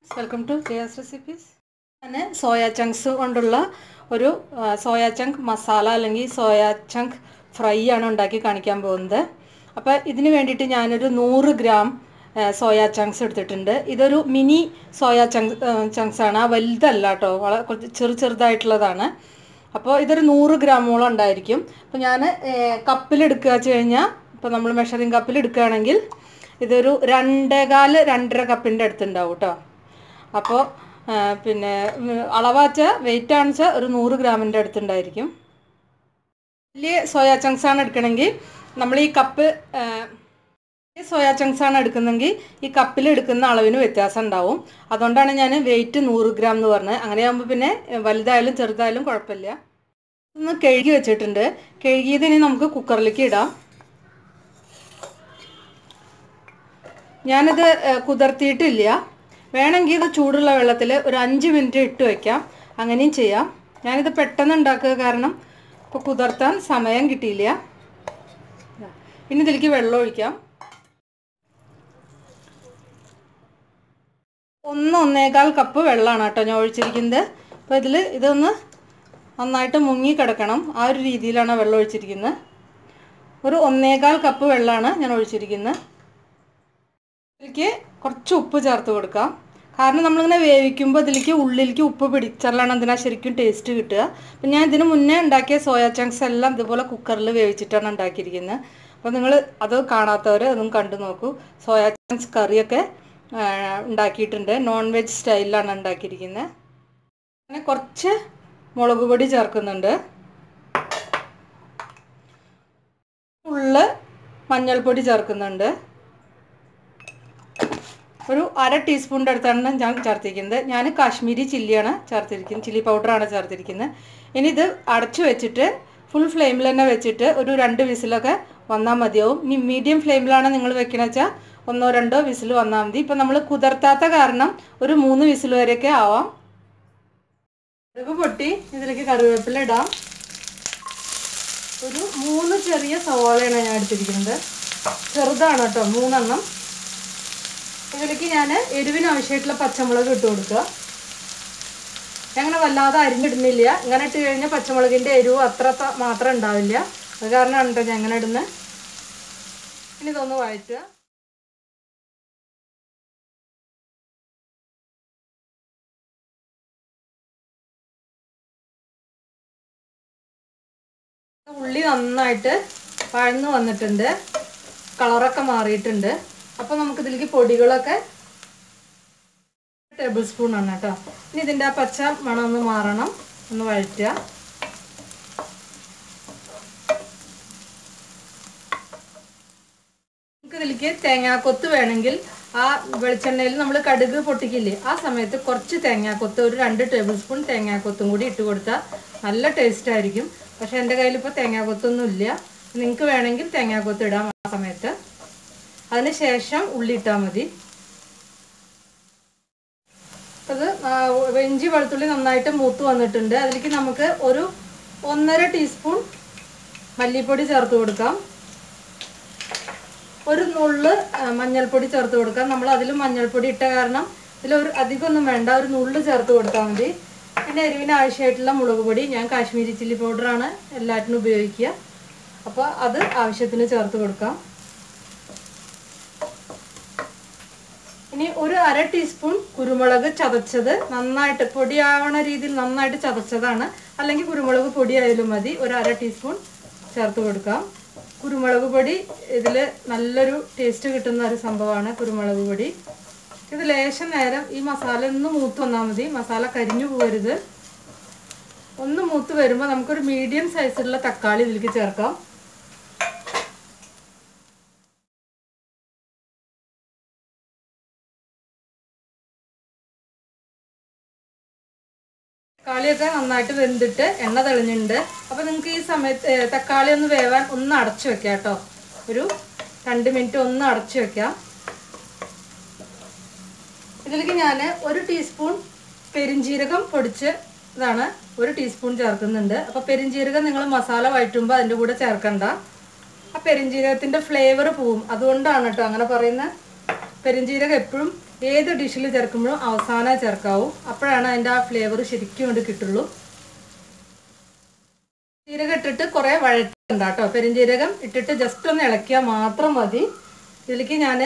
welcome to Jaya's recipes ഞാൻ soya chunks കൊണ്ടുള്ള ഒരു സോയ ചങ്ക് മസാല അല്ലെങ്കിൽ സോയ ചങ്ക് ഫ്രൈ ആണ് ഉണ്ടാക്കി കാണിക്കാൻ പോകുന്നത് അപ്പോൾ ഇതിന് വേണ്ടിയിട്ട് ഞാനൊരു നൂറ് ഗ്രാം സോയ ചങ്ക്സ് എടുത്തിട്ടുണ്ട് ഇതൊരു മിനി സോയ ചങ്ക് ചങ്ക്സ് ആണ് വലുതല്ല കേട്ടോ വളരെ കുറച്ച് ചെറു ചെറുതായിട്ടുള്ളതാണ് അപ്പോൾ ഇതൊരു നൂറ് ഗ്രാമോളം ഉണ്ടായിരിക്കും അപ്പോൾ ഞാൻ കപ്പിലെടുക്കുക വെച്ച് കഴിഞ്ഞാൽ ഇപ്പോൾ നമ്മൾ മെഷറിങ് കപ്പിൽ എടുക്കുകയാണെങ്കിൽ ഇതൊരു രണ്ടേകാല് രണ്ടര കപ്പിൻ്റെ അടുത്തുണ്ടാവും കേട്ടോ അപ്പോൾ പിന്നെ അളവാച്ച വെയിറ്റ് ആണെന്ന് ഒരു നൂറ് ഗ്രാമിൻ്റെ അടുത്തുണ്ടായിരിക്കും വലിയ സോയാ ചങ്ക്സ് ആണ് എടുക്കണമെങ്കിൽ നമ്മൾ ഈ കപ്പ് സോയാ ചങ്ക്സ് ആണ് എടുക്കുന്നെങ്കിൽ ഈ കപ്പിൽ എടുക്കുന്ന അളവിന് വ്യത്യാസം ഉണ്ടാവും അതുകൊണ്ടാണ് ഞാൻ വെയിറ്റ് നൂറ് ഗ്രാം എന്ന് പറഞ്ഞത് അങ്ങനെയാകുമ്പോൾ പിന്നെ വലുതായാലും ചെറുതായാലും കുഴപ്പമില്ല ഒന്ന് കഴുകി വെച്ചിട്ടുണ്ട് കഴുകിയത് ഇനി നമുക്ക് കുക്കറിലേക്ക് ഇടാം ഞാനിത് കുതിർത്തിയിട്ടില്ല വേണമെങ്കിൽ ഇത് ചൂടുള്ള വെള്ളത്തിൽ ഒരു അഞ്ച് മിനിറ്റ് ഇട്ട് വയ്ക്കാം അങ്ങനെയും ചെയ്യാം ഞാനിത് പെട്ടെന്ന് ഉണ്ടാക്കുക കാരണം ഇപ്പോൾ കുതിർത്താൻ സമയം കിട്ടിയില്ല ഇനി ഇതിലേക്ക് വെള്ളം ഒഴിക്കാം ഒന്ന് ഒന്നേകാൽ കപ്പ് വെള്ളമാണ് കേട്ടോ ഞാൻ ഒഴിച്ചിരിക്കുന്നത് അപ്പോൾ ഇതിൽ ഇതൊന്ന് നന്നായിട്ട് മുങ്ങി കിടക്കണം ആ ഒരു രീതിയിലാണ് വെള്ളം ഒഴിച്ചിരിക്കുന്നത് ഒരു ഒന്നേകാൽ കപ്പ് വെള്ളമാണ് ഞാൻ ഒഴിച്ചിരിക്കുന്നത് ഇതിലേക്ക് കുറച്ച് ഉപ്പ് ചേർത്ത് കൊടുക്കാം കാരണം നമ്മളിങ്ങനെ വേവിക്കുമ്പോൾ ഇതിലേക്ക് ഉള്ളിലേക്ക് ഉപ്പ് പിടിച്ചാലാണ് അതിനാ ശരിക്കും ടേസ്റ്റ് കിട്ടുക അപ്പം ഞാൻ ഇതിന് മുന്നേ ഉണ്ടാക്കിയ സോയ ചങ്ക്സ് എല്ലാം ഇതുപോലെ കുക്കറിൽ വേവിച്ചിട്ടാണ് ഉണ്ടാക്കിയിരിക്കുന്നത് അപ്പോൾ നിങ്ങൾ അത് കാണാത്തവർ അതൊന്നും കണ്ടു നോക്കൂ സോയ ചങ്ക്സ് കറിയൊക്കെ ഉണ്ടാക്കിയിട്ടുണ്ട് നോൺ വെജ് സ്റ്റൈലിലാണ് ഉണ്ടാക്കിയിരിക്കുന്നത് അങ്ങനെ കുറച്ച് മുളക് പൊടി ചേർക്കുന്നുണ്ട് ഫുള്ള് മഞ്ഞൾപ്പൊടി ചേർക്കുന്നുണ്ട് ഒരു അര ടീസ്പൂണിൻ്റെ അടുത്താണ് ഞാൻ ചേർത്തിരിക്കുന്നത് ഞാൻ കാശ്മീരി ചില്ലിയാണ് ചേർത്തിരിക്കുന്നത് ചില്ലി പൗഡറാണ് ചേർത്തിരിക്കുന്നത് ഇനി ഇത് അടച്ചു വെച്ചിട്ട് ഫുൾ ഫ്ലെയിമിൽ തന്നെ വെച്ചിട്ട് ഒരു രണ്ട് വിസിലൊക്കെ വന്നാൽ മതിയാവും ഇനി മീഡിയം ഫ്ലെയിമിലാണ് നിങ്ങൾ വെക്കണമെന്ന് വെച്ചാൽ ഒന്നോ രണ്ടോ വിസിൽ വന്നാൽ മതി ഇപ്പം നമ്മൾ കുതിർത്താത്ത കാരണം ഒരു മൂന്ന് വിസിൽ വരെയൊക്കെ ആവാം കടുക് പൊട്ടി ഇതിലേക്ക് കറിവേപ്പില ഇടാം ഒരു മൂന്ന് ചെറിയ സവാളയാണ് ഞാൻ എടുത്തിരിക്കുന്നത് ചെറുതാണ് കേട്ടോ മൂന്നെണ്ണം ഇതിലേക്ക് ഞാൻ എരിവിന് ആവശ്യമായിട്ടുള്ള പച്ചമുളക് ഇട്ട് കൊടുക്കുക അങ്ങനെ വല്ലാതെ അരിഞ്ഞിടുന്നില്ല ഇങ്ങനെ ഇട്ട് കഴിഞ്ഞാൽ പച്ചമുളകിൻ്റെ എരിവ് അത്ര മാത്രം ഉണ്ടാവില്ല അത് കാരണമാണ് കേട്ടോ ഞാൻ ഇങ്ങനെ ഇടുന്നത് ഇനി ഇതൊന്ന് വഴറ്റുക ഉള്ളി നന്നായിട്ട് പഴന്ന് വന്നിട്ടുണ്ട് കളറൊക്കെ മാറിയിട്ടുണ്ട് അപ്പോൾ നമുക്ക് ഇതിലേക്ക് പൊടികളൊക്കെ ടേബിൾ സ്പൂൺ ആണ് കേട്ടോ ഇനി ഇതിൻ്റെ ആ പച്ച മണം ഒന്ന് മാറണം ഒന്ന് വഴറ്റുക നമുക്ക് ഇതിലേക്ക് തേങ്ങാക്കൊത്ത് വേണമെങ്കിൽ ആ വെളിച്ചെണ്ണയിൽ നമ്മൾ കടുക് പൊട്ടിക്കില്ലേ ആ സമയത്ത് കുറച്ച് തേങ്ങാക്കൊത്ത് ഒരു രണ്ട് ടേബിൾ സ്പൂൺ തേങ്ങാക്കൊത്തും കൂടി ഇട്ട് കൊടുത്താൽ നല്ല ടേസ്റ്റ് ആയിരിക്കും പക്ഷേ എൻ്റെ കയ്യിൽ ഇപ്പോൾ തേങ്ങാക്കൊത്തൊന്നും ഇല്ല നിങ്ങൾക്ക് വേണമെങ്കിൽ തേങ്ങാക്കൊത്ത് ഇടാം ആ സമയത്ത് അതിന് ശേഷം ഉള്ളി ഇട്ടാൽ മതി അത് ഇഞ്ചി വെളുത്തുള്ളി നന്നായിട്ട് മൂത്ത് വന്നിട്ടുണ്ട് അതിലേക്ക് നമുക്ക് ഒരു ഒന്നര ടീസ്പൂൺ മല്ലിപ്പൊടി ചേർത്ത് കൊടുക്കാം ഒരു നുള്ള് മഞ്ഞൾപ്പൊടി ചേർത്ത് കൊടുക്കാം നമ്മൾ അതിൽ മഞ്ഞൾപ്പൊടി ഇട്ട കാരണം ഇതിലൊരു അധികമൊന്നും വേണ്ട ഒരു നുള്ള് ചേർത്ത് കൊടുത്താൽ മതി പിന്നെ എരിവിന് ആവശ്യമായിട്ടുള്ള മുളക് പൊടി ഞാൻ കാശ്മീരി ചില്ലി പൗഡറാണ് എല്ലാറ്റിനും ഉപയോഗിക്കുക അപ്പോൾ അത് ആവശ്യത്തിന് ചേർത്ത് കൊടുക്കാം ഇനി ഒരു അര ടീസ്പൂൺ കുരുമുളക് ചതച്ചത് നന്നായിട്ട് പൊടിയാവണ രീതിയിൽ നന്നായിട്ട് ചതച്ചതാണ് അല്ലെങ്കിൽ കുരുമുളക് പൊടിയായാലും മതി ഒരു അര ടീസ്പൂൺ ചേർത്ത് കൊടുക്കാം കുരുമുളക് പൊടി ഇതിൽ നല്ലൊരു ടേസ്റ്റ് കിട്ടുന്ന ഒരു സംഭവമാണ് കുരുമുളക് പൊടി ഇത് ലേശം നേരം ഈ മസാല ഒന്ന് മൂത്ത് വന്നാൽ മതി മസാല കരിഞ്ഞു പോകരുത് ഒന്ന് മൂത്ത് വരുമ്പോൾ നമുക്കൊരു മീഡിയം സൈസിലുള്ള തക്കാളി ഇതിലേക്ക് ചേർക്കാം തക്കാളിയൊക്കെ നന്നായിട്ട് വെന്തിട്ട് എണ്ണ തെളിഞ്ഞിട്ടുണ്ട് അപ്പോൾ നിങ്ങൾക്ക് ഈ സമയത്ത് തക്കാളി ഒന്ന് വേവാൻ ഒന്ന് അടച്ചു വെക്കാം കേട്ടോ ഒരു രണ്ട് മിനിറ്റ് ഒന്ന് അടച്ചു വെക്കാം ഇതിലേക്ക് ഞാൻ ഒരു ടീസ്പൂൺ പെരിഞ്ജീരകം പൊടിച്ച് ഇതാണ് ഒരു ടീസ്പൂൺ ചേർക്കുന്നുണ്ട് അപ്പോൾ പെരിഞ്ജീരകം നിങ്ങൾ മസാല വഴറ്റുമ്പോൾ അതിൻ്റെ കൂടെ ചേർക്കണ്ട ആ പെരിഞ്ജീരകത്തിൻ്റെ ഫ്ലേവർ പോവും അതുകൊണ്ടാണ് കേട്ടോ അങ്ങനെ പറയുന്നത് പെരിഞ്ജീരകം എപ്പോഴും ഏത് ഡിഷിൽ ചേർക്കുമ്പോഴും അവസാനം ചേർക്കാവൂ അപ്പോഴാണ് അതിൻ്റെ ആ ഫ്ലേവർ ശരിക്കും കൊണ്ട് കിട്ടുള്ളൂ ജീരകം ഇട്ടിട്ട് കുറേ വഴറ്റുണ്ട് കേട്ടോ പെരുംജീരകം ഇട്ടിട്ട് ജസ്റ്റ് ഒന്ന് ഇളക്കിയാൽ മാത്രം മതി ഇതിലേക്ക് ഞാൻ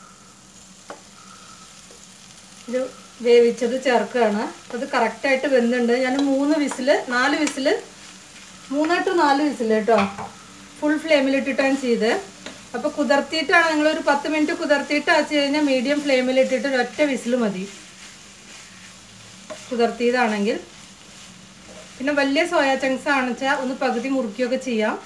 ഒരു വേവിച്ചത് ചേർക്കുകയാണ് അത് കറക്റ്റായിട്ട് വെന്തുണ്ട് ഞാൻ മൂന്ന് വിസിൽ നാല് വിസിൽ മൂന്ന് ടു നാല് വിസിൽ കേട്ടോ ഫുൾ ഫ്ലെയിമിലിട്ടിട്ടാണ് ചെയ്ത് അപ്പോൾ കുതിർത്തിയിട്ടാണ് നിങ്ങളൊരു പത്ത് മിനിറ്റ് കുതിർത്തിയിട്ട് വെച്ച് കഴിഞ്ഞാൽ മീഡിയം ഫ്ലെയിമിലിട്ടിട്ട് ഒരൊറ്റ വിസിൽ മതി കുതിർത്തിയതാണെങ്കിൽ പിന്നെ വലിയ സോയാ ചങ്ക്സ് ആണെന്ന് വെച്ചാൽ ഒന്ന് പകുതി മുറിക്കുകയൊക്കെ ചെയ്യാം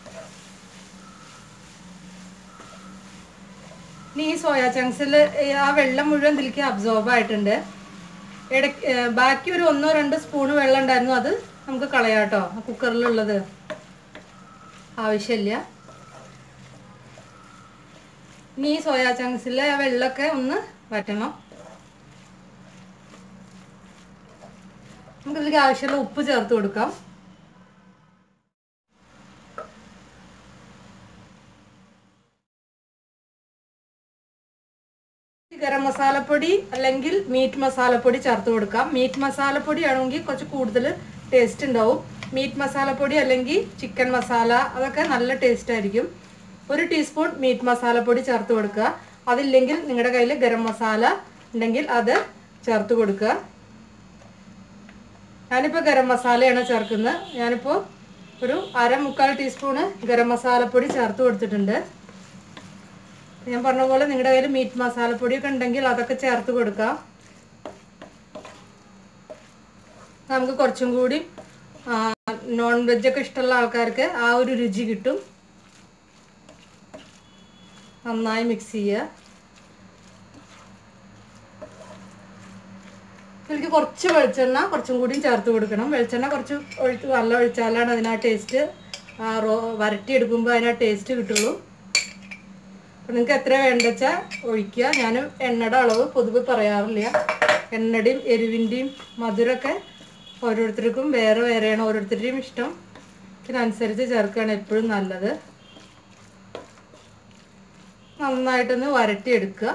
ഇനി ഈ സോയാ ചങ്ക്സിൽ ആ വെള്ളം മുഴുവൻ ഇതിലേക്ക് അബ്സോർബ് ആയിട്ടുണ്ട് ഇടയ്ക്ക് ബാക്കി ഒരു ഒന്നോ രണ്ടോ സ്പൂണ് വെള്ളം ഉണ്ടായിരുന്നു അത് നമുക്ക് കളയാം കേട്ടോ കുക്കറിലുള്ളത് ആവശ്യമില്ല ഇനി ഈ സോയാ ചങ്ക്സിലെ ആ വെള്ളമൊക്കെ ഒന്ന് വറ്റണം നമുക്ക് ഇതിലേക്ക് ആവശ്യമുള്ള ഉപ്പ് ചേർത്ത് കൊടുക്കാം ഗരം മസാലപ്പൊടി അല്ലെങ്കിൽ മീറ്റ് മസാലപ്പൊടി ചേർത്ത് കൊടുക്കാം മീറ്റ് മസാലപ്പൊടി ആണെങ്കിൽ കുറച്ച് കൂടുതൽ ടേസ്റ്റ് ഉണ്ടാവും മീറ്റ് മസാലപ്പൊടി അല്ലെങ്കിൽ ചിക്കൻ മസാല അതൊക്കെ നല്ല ടേസ്റ്റ് ആയിരിക്കും ഒരു ടീസ്പൂൺ മീറ്റ് മസാലപ്പൊടി ചേർത്ത് കൊടുക്കുക അതില്ലെങ്കിൽ നിങ്ങളുടെ കയ്യിൽ ഗരം മസാല ഉണ്ടെങ്കിൽ അത് ചേർത്ത് കൊടുക്കുക ഞാനിപ്പോൾ ഗരം മസാലയാണ് ചേർക്കുന്നത് ഞാനിപ്പോൾ ഒരു അര മുക്കാൽ ടീസ്പൂണ് ഗരം മസാലപ്പൊടി ചേർത്ത് കൊടുത്തിട്ടുണ്ട് ഞാൻ പറഞ്ഞ പോലെ നിങ്ങളുടെ കയ്യിൽ മീറ്റ് മസാലപ്പൊടിയൊക്കെ ഉണ്ടെങ്കിൽ അതൊക്കെ ചേർത്ത് കൊടുക്കാം നമുക്ക് കുറച്ചും കൂടി നോൺ വെജൊക്കെ ഇഷ്ടമുള്ള ആൾക്കാർക്ക് ആ ഒരു രുചി കിട്ടും നന്നായി മിക്സ് ചെയ്യുക ഇതിലേക്ക് കുറച്ച് വെളിച്ചെണ്ണ കുറച്ചും കൂടിയും ചേർത്ത് കൊടുക്കണം വെളിച്ചെണ്ണ കുറച്ച് ഒഴിച്ച് നല്ല ഒഴിച്ചാലാണ് അതിനാ ടേസ്റ്റ് റോ വരട്ടിയെടുക്കുമ്പോൾ അതിനാ ടേസ്റ്റ് കിട്ടുള്ളൂ അപ്പം നിങ്ങൾക്ക് എത്ര വേണ്ടച്ചാൽ ഒഴിക്കുക ഞാൻ എണ്ണയുടെ അളവ് പൊതുവെ പറയാറില്ല എണ്ണയുടെയും എരിവിൻ്റെയും മധുരമൊക്കെ ഓരോരുത്തർക്കും വേറെ വേറെയാണ് ഓരോരുത്തരുടെയും ഇഷ്ടം ഇതിനനുസരിച്ച് ചേർക്കുകയാണ് എപ്പോഴും നല്ലത് നന്നായിട്ടൊന്ന് വരട്ടിയെടുക്കുക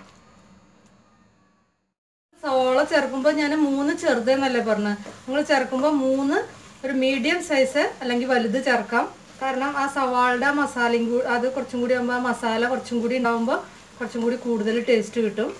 സവോള ചേർക്കുമ്പോൾ ഞാൻ മൂന്ന് ചെറുതെന്നല്ലേ പറഞ്ഞത് നിങ്ങൾ ചേർക്കുമ്പോൾ മൂന്ന് ഒരു മീഡിയം സൈസ് അല്ലെങ്കിൽ വലുത് ചേർക്കാം കാരണം ആ സവാളുടെ മസാലയും കൂടി അത് കുറച്ചും കൂടി ആകുമ്പോൾ ആ മസാല കുറച്ചും കൂടി ഉണ്ടാകുമ്പോൾ കുറച്ചും കൂടി കൂടുതൽ ടേസ്റ്റ് കിട്ടും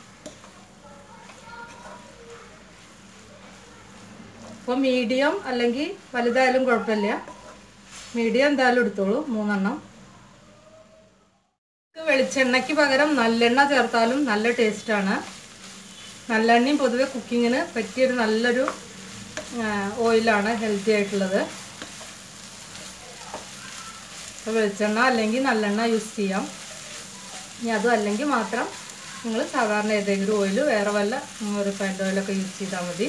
അപ്പോൾ മീഡിയം അല്ലെങ്കിൽ വലുതായാലും കുഴപ്പമില്ല മീഡിയം എന്തായാലും എടുത്തോളൂ മൂന്നെണ്ണം വെളിച്ചെണ്ണയ്ക്ക് പകരം നല്ലെണ്ണ ചേർത്താലും നല്ല ടേസ്റ്റാണ് നല്ലെണ്ണയും പൊതുവെ കുക്കിങ്ങിന് പറ്റിയൊരു നല്ലൊരു ഓയിലാണ് ഹെൽത്തി ആയിട്ടുള്ളത് അപ്പോൾ വെളിച്ചെണ്ണ അല്ലെങ്കിൽ നല്ലെണ്ണ യൂസ് ചെയ്യാം ഇനി അതും അല്ലെങ്കിൽ മാത്രം നിങ്ങൾ സാധാരണ ഏതെങ്കിലും ഓയിൽ വേറെ വല്ല റിഫൈൻഡ് ഓയിലൊക്കെ യൂസ് ചെയ്താൽ മതി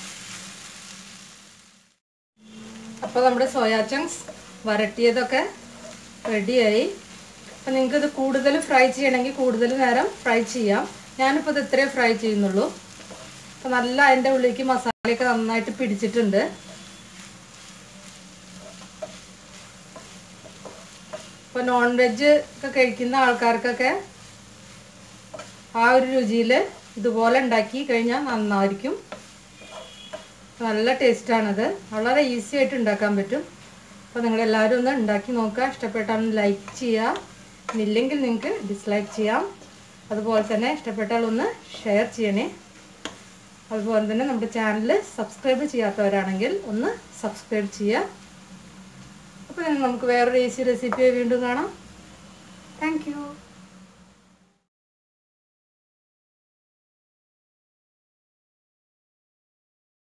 അപ്പോൾ നമ്മുടെ സോയാ ചങ്ക്സ് വരട്ടിയതൊക്കെ റെഡിയായി അപ്പം നിങ്ങൾക്ക് ഇത് കൂടുതൽ ഫ്രൈ ചെയ്യണമെങ്കിൽ കൂടുതൽ നേരം ഫ്രൈ ചെയ്യാം ഞാനിപ്പോൾ ഇത് ഇത്രേ ഫ്രൈ ചെയ്യുന്നുള്ളൂ അപ്പോൾ നല്ല അതിൻ്റെ ഉള്ളിലേക്ക് മസാലയൊക്കെ നന്നായിട്ട് പിടിച്ചിട്ടുണ്ട് ഇപ്പോൾ നോൺ വെജ് ഒക്കെ കഴിക്കുന്ന ആൾക്കാർക്കൊക്കെ ആ ഒരു രുചിയിൽ ഇതുപോലെ ഉണ്ടാക്കി കഴിഞ്ഞാൽ നന്നായിരിക്കും നല്ല ടേസ്റ്റാണിത് വളരെ ഈസി ആയിട്ട് ഉണ്ടാക്കാൻ പറ്റും അപ്പോൾ നിങ്ങളെല്ലാവരും ഒന്ന് ഉണ്ടാക്കി നോക്കുക ഇഷ്ടപ്പെട്ടാൽ ലൈക്ക് ചെയ്യുക ഇല്ലെങ്കിൽ നിങ്ങൾക്ക് ഡിസ്ലൈക്ക് ചെയ്യാം അതുപോലെ തന്നെ ഇഷ്ടപ്പെട്ടാൽ ഒന്ന് ഷെയർ ചെയ്യണേ അതുപോലെ തന്നെ നമ്മുടെ ചാനൽ സബ്സ്ക്രൈബ് ചെയ്യാത്തവരാണെങ്കിൽ ഒന്ന് സബ്സ്ക്രൈബ് ചെയ്യുക അപ്പോൾ നമുക്ക് വേറൊരു ഈസി റെസിപ്പി വീണ്ടും കാണാം താങ്ക്